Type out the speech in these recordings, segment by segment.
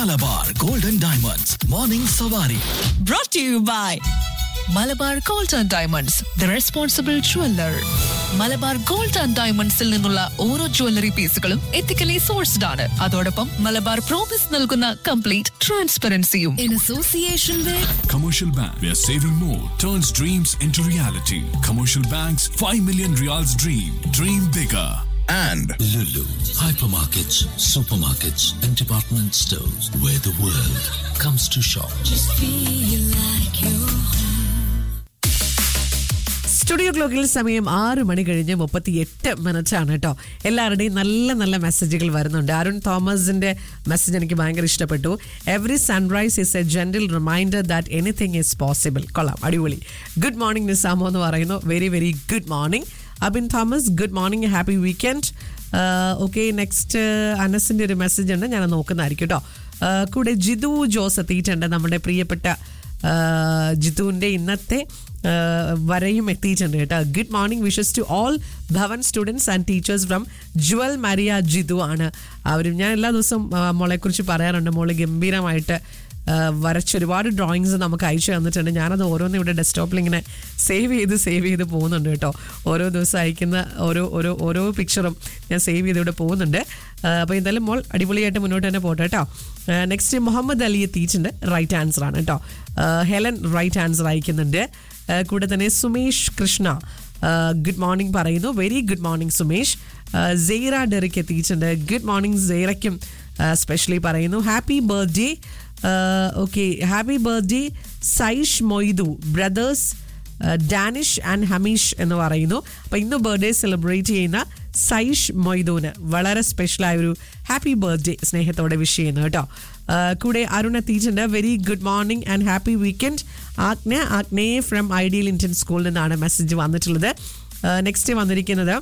Malabar golden diamonds morning സവാരി brought to you by Malabar gold and diamonds the responsible jeweller Malabar gold and ഡയമണ്ട്സിൽ നിന്നുള്ള ഓരോ ജ്വല്ലറി പീസുകളും എത്തിക്കലി സോഴ്സ്ഡ് ആണ് അതോടൊപ്പം മലബാർ പ്രോമിസ് നൽകുന്ന കംപ്ലീറ്റ് ട്രാൻസ്പെറൻസിയും in association with Commercial Bank, where saving more turns dreams into reality. Commercial Bank's 5 million reals dream. Dream bigger. and Lulu, hypermarkets, supermarkets, and department stores where the world comes to shop. Studio ക്ലോക്കിൽ സമയം ആറ് മണി കഴിഞ്ഞ് മുപ്പത്തി എട്ട് minute ആണ് കേട്ടോ എല്ലാവരുടെയും നല്ല നല്ല മെസ്സേജുകൾ വരുന്നുണ്ട് അരുൺ തോമസിന്റെ മെസ്സേജ് എനിക്ക് ഭയങ്കര ഇഷ്ടപ്പെട്ടു every sunrise is a general reminder that anything is possible കൊള്ളാം അടിപൊളി ഗുഡ് മോർണിംഗ് നിസാമോ എന്ന് പറയുന്നു very very good morning Abin Thomas good morning happy weekend okay next അനസിന്റെ ഒരു മെസ്സേജ് ഉണ്ട് ഞാൻ നോക്കുന്നതായിരിക്കും കേട്ടോ Uh, കൂടെ ജിതു ജോസ് എത്തിയിട്ടുണ്ട് നമ്മുടെ പ്രിയപ്പെട്ട uh, ജിതുവിൻ്റെ ഇന്നത്തെ uh, വരയും എത്തിയിട്ടുണ്ട് കേട്ടോ good morning wishes to all Bhavan students and teachers from Jewel Maria Jithu ആണ് അവരും ഞാൻ എല്ലാ ദിവസവും uh, മോളെക്കുറിച്ച് പറയാറുണ്ട് മോള് ഗംഭീരമായിട്ട് uh, വരച്ച ഒരുപാട് ഡ്രോയിങ്സ് നമുക്ക് അയച്ചു തന്നിട്ടുണ്ട് ഞാനത് ഓരോന്നും ഇവിടെ ഡെസ്ക്ടോപ്പിൽ ഇങ്ങനെ സേവ് ചെയ്ത് സേവ് ചെയ്ത് പോകുന്നുണ്ട് കേട്ടോ ഓരോ ദിവസം അയക്കുന്ന ഓരോ ഓരോ ഓരോ പിക്ചറും ഞാൻ സേവ് ചെയ്ത് ഇവിടെ പോകുന്നുണ്ട് അപ്പോൾ എന്തായാലും മോൾ അടിപൊളിയായിട്ട് മുന്നോട്ട് തന്നെ പോട്ടെ കേട്ടോ നെക്സ്റ്റ് മുഹമ്മദ് അലി എത്തിയിട്ടുണ്ട് റൈറ്റ് ആൻസർ ആണ് കേട്ടോ ഹെലൻ റൈറ്റ് ആൻസർ അയക്കുന്നുണ്ട് ആ, കൂടെ തന്നെ സുമേഷ് കൃഷ്ണ ഗുഡ് മോർണിംഗ് പറയുന്നു very good morning Sumesh Saira Derick എത്തിയിട്ടുണ്ട് ഗുഡ് മോർണിംഗ് സെയ്റയ്ക്കും സ്പെഷ്യലി പറയുന്നു happy birthday okay happy birthday Saish Moidu brothers Danish and Hamish എന്ന് പറയുന്നു അപ്പോൾ ഇന്ന് ബർത്ത്ഡേ സെലിബ്രേറ്റ് ചെയ്യുന്ന സൈഷ് മൊയ്തൂന് വളരെ സ്പെഷ്യലായ ഒരു ഹാപ്പി ബർത്ത്ഡേ സ്നേഹത്തോടെ വിഷ് ചെയ്യുന്നു കേട്ടോ ആ, കൂടെ അരുൺ എത്തിയിട്ടുണ്ട് very good morning and happy weekend Agna ആഗ്നയെ ഫ്രം ഐഡിയൽ ഇന്ത്യൻ സ്കൂളിൽ നിന്നാണ് മെസ്സേജ് വന്നിട്ടുള്ളത് നെക്സ്റ്റ് വന്നിരിക്കുന്നത്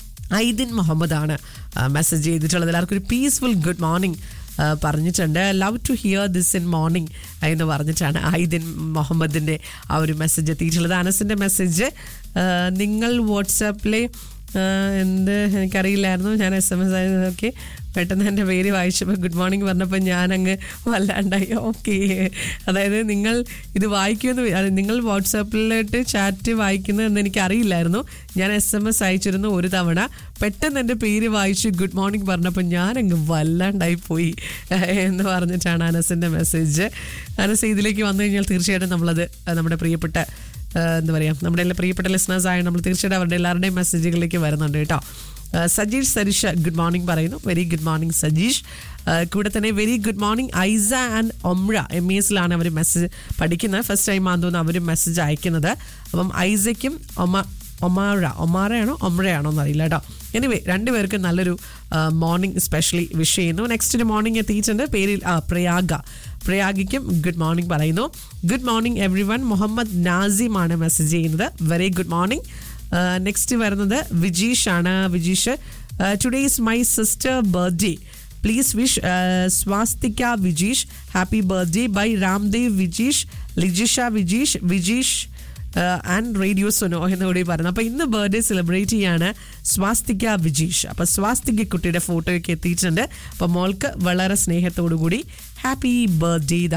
ഐദിൻ മുഹമ്മദ് ആണ് മെസ്സേജ് ചെയ്തിട്ടുള്ളത് എല്ലാവർക്കും ഒരു പീസ്ഫുൾ ഗുഡ് മോർണിംഗ് പറഞ്ഞിട്ടുണ്ട് love to hear this in morning എന്ന് പറഞ്ഞിട്ടാണ് ഐദിൻ മുഹമ്മദിൻ്റെ ആ ഒരു മെസ്സേജ് എത്തിയിട്ടുള്ളത് അനസിൻ്റെ മെസ്സേജ് നിങ്ങൾ വാട്സാപ്പിലെ എന്ത് എനിക്കറിയില്ലായിരുന്നു ഞാൻ എസ് എം എസ് ആയി നോക്കി പെട്ടെന്ന് എൻ്റെ പേര് വായിച്ചപ്പോൾ ഗുഡ് മോർണിംഗ് പറഞ്ഞപ്പോൾ ഞാൻ അങ്ങ് വല്ലാണ്ടായി ഓക്കെ അതായത് നിങ്ങൾ ഇത് വായിക്കുമെന്ന് വി- അത് നിങ്ങൾ വാട്സാപ്പിലോട്ട് ചാറ്റ് വായിക്കുന്നതെന്ന് എനിക്ക് അറിയില്ലായിരുന്നു ഞാൻ എസ് എം എസ് അയച്ചിരുന്നു ഒരു തവണ പെട്ടെന്ന് എൻ്റെ പേര് വായിച്ച് ഗുഡ് മോർണിംഗ് പറഞ്ഞപ്പോൾ ഞാൻ അങ്ങ് വല്ലാണ്ടായി പോയി എന്ന് പറഞ്ഞിട്ടാണ് അനസിൻ്റെ മെസ്സേജ് അനസ് ഇതിലേക്ക് വന്നു കഴിഞ്ഞാൽ തീർച്ചയായിട്ടും നമ്മളത് അഹ് നമ്മുടെ പ്രിയപ്പെട്ട ആഹ് എന്താ പറയുക നമ്മുടെ എല്ലാ പ്രിയപ്പെട്ട ലിസണേഴ്സ് ആയ നമ്മൾ തീർച്ചയായിട്ടും അവരുടെ എല്ലാവരുടെയും മെസ്സേജുകളിലേക്ക് വരുന്നുണ്ട് കേട്ടോ ആഹ് സജീഷ് സരിഷ ഗുഡ് മോർണിംഗ് പറയുന്നു വെരി ഗുഡ് മോർണിംഗ് സജീഷ് ആഹ് കൂടെ തന്നെ very good morning Aisa and Omra M E എസിലാണ് അവർ മെസ്സേജ് പഠിക്കുന്നത് ഫസ്റ്റ് ടൈം ആണെന്ന് തോന്നുന്നു അവർ മെസ്സേജ് അയക്കുന്നത് അപ്പം ഐസയ്ക്കും ഒമ ഒമാറ ഒമാറയാണോ ഒമ്രയാണോ എന്നറിയില്ല കേട്ടോ എനിവേ രണ്ടുപേർക്കും നല്ലൊരു മോർണിംഗ് സ്പെഷ്യലി വിഷ് ചെയ്യുന്നു നെക്സ്റ്റ് ഒരു മോർണിംഗ് എത്തിയിട്ടുണ്ട് പേരിൽ ആ പ്രയാഗ പ്രയാഗിക്കും ഗുഡ് മോർണിംഗ് പറയുന്നു good morning everyone Muhammad Nasim ആണ് മെസ്സേജ് ചെയ്യുന്നത് വെരി ഗുഡ് മോർണിംഗ് നെക്സ്റ്റ് വരുന്നത് വിജീഷ് ആണ് Vijeesh today is my sister birthday please wish Swastika Vijeesh happy birthday by Ramdev Vijeesh Lijisha Vijeesh Vijeesh and radio Suno എന്നുകൂടി പറയുന്നു അപ്പോൾ ഇന്ന് ബർത്ത്ഡേ സെലിബ്രേറ്റ് ചെയ്യാണ് സ്വാസ്തിക വിജീഷ് അപ്പോൾ സ്വാസ്തിക കുട്ടിയുടെ ഫോട്ടോയൊക്കെ എത്തിയിട്ടുണ്ട് അപ്പോൾ മോൾക്ക് വളരെ സ്നേഹത്തോടു കൂടി ഹാപ്പി ബർത്ത്ഡേ